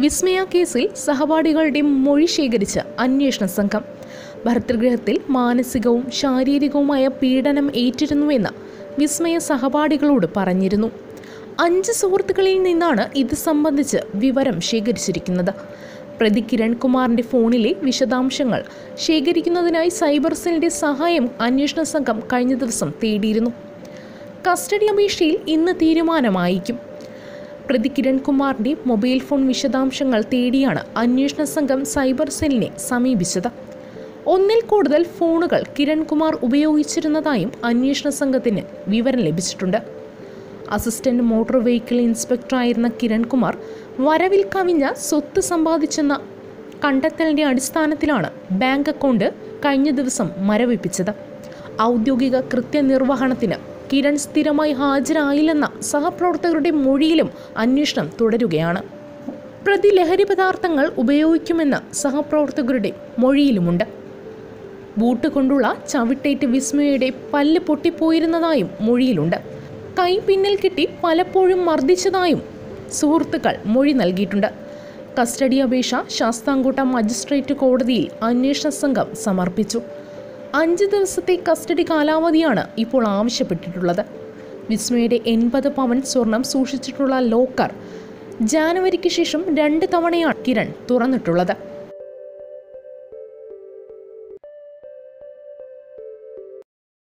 വിസ്മയ കേസിൽ സഹപാഠികളുടെ മൊഴി ശേഖരിച്ച അന്വേഷണ സംഘം ഭർതൃഗൃഹത്തിൽ മാനസികവും ശാരീരികവുമായ പീഡനം ഏറ്റിരുന്നുവെന്ന് വിസ്മയ സഹപാഠികളോട് പറഞ്ഞിരുന്നു അഞ്ച് സുഹൃത്തുക്കളിൽ നിന്നാണ് ഇത് സംബന്ധിച്ച് വിവരം ശേഖരിച്ചിരിക്കുന്നത് പ്രതി കിരൺ കുമാറിന്റെ ഫോണിലെ വിശദാംശങ്ങൾ ശേഖരിക്കുന്നതിനായി സൈബർ സെല്ലിന്റെ സഹായം അന്വേഷണ സംഘം കഴിഞ്ഞ ദിവസം തേടിയിരുന്നു കസ്റ്റഡി അപേക്ഷയിൽ ഇന്ന് തീരുമാനമായിരിക്കും പ്രതി കിരൺ കുമാറിന്റെ മൊബൈൽ ഫോൺ വിശദാംശങ്ങൾ തേടിയാണ് അന്വേഷണ സംഘം സൈബർ സെല്ലിനെ സമീപിച്ചത് ഒന്നിൽ കൂടുതൽ ഫോണുകൾ കിരൺകുമാർ ഉപയോഗിച്ചിരുന്നതായും അന്വേഷണ സംഘത്തിന് വിവരം ലഭിച്ചിട്ടുണ്ട് അസിസ്റ്റന്റ് മോട്ടോർ വെഹിക്കിൾ ഇൻസ്പെക്ടറായിരുന്ന കിരൺകുമാർ വരവിൽ കവിഞ്ഞ സ്വത്ത് സമ്പാദിച്ചെന്ന കണ്ടെത്തലിന്റെ അടിസ്ഥാനത്തിലാണ് ബാങ്ക് അക്കൗണ്ട് കഴിഞ്ഞ ദിവസം മരവിപ്പിച്ചത് ഔദ്യോഗിക കൃത്യനിർവഹണത്തിന് കിരൺ സ്ഥിരമായി ഹാജരായില്ലെന്ന സഹപ്രവർത്തകരുടെ മൊഴിയിലും അന്വേഷണം തുടരുകയാണ് പ്രതി ലഹരി പദാർത്ഥങ്ങൾ ഉപയോഗിക്കുമെന്ന സഹപ്രവർത്തകരുടെ മൊഴിയിലുമുണ്ട് ബൂട്ട് കൊണ്ടുള്ള ചവിട്ടേറ്റ് വിസ്മയയുടെ പല്ല് പൊട്ടിപ്പോയിരുന്നതായും മൊഴിയിലുണ്ട് കൈ പിന്നിൽ കിട്ടി പലപ്പോഴും മർദ്ദിച്ചതായും സുഹൃത്തുക്കൾ മൊഴി നൽകിയിട്ടുണ്ട് കസ്റ്റഡി അപേക്ഷ ശാസ്താംകോട്ട മജിസ്ട്രേറ്റ് കോടതിയിൽ അന്വേഷണ സംഘം സമർപ്പിച്ചു അഞ്ച് ദിവസത്തെ കസ്റ്റഡി കാലാവധിയാണ് ഇപ്പോൾ ആവശ്യപ്പെട്ടിട്ടുള്ളത് വിസ്മയുടെ എൺപത് പവൻ സ്വർണം സൂക്ഷിച്ചിട്ടുള്ള ലോക്കർ ജാനുവരിക്ക് ശേഷം രണ്ട് തവണയാണ് കിരൺ തുറന്നിട്ടുള്ളത്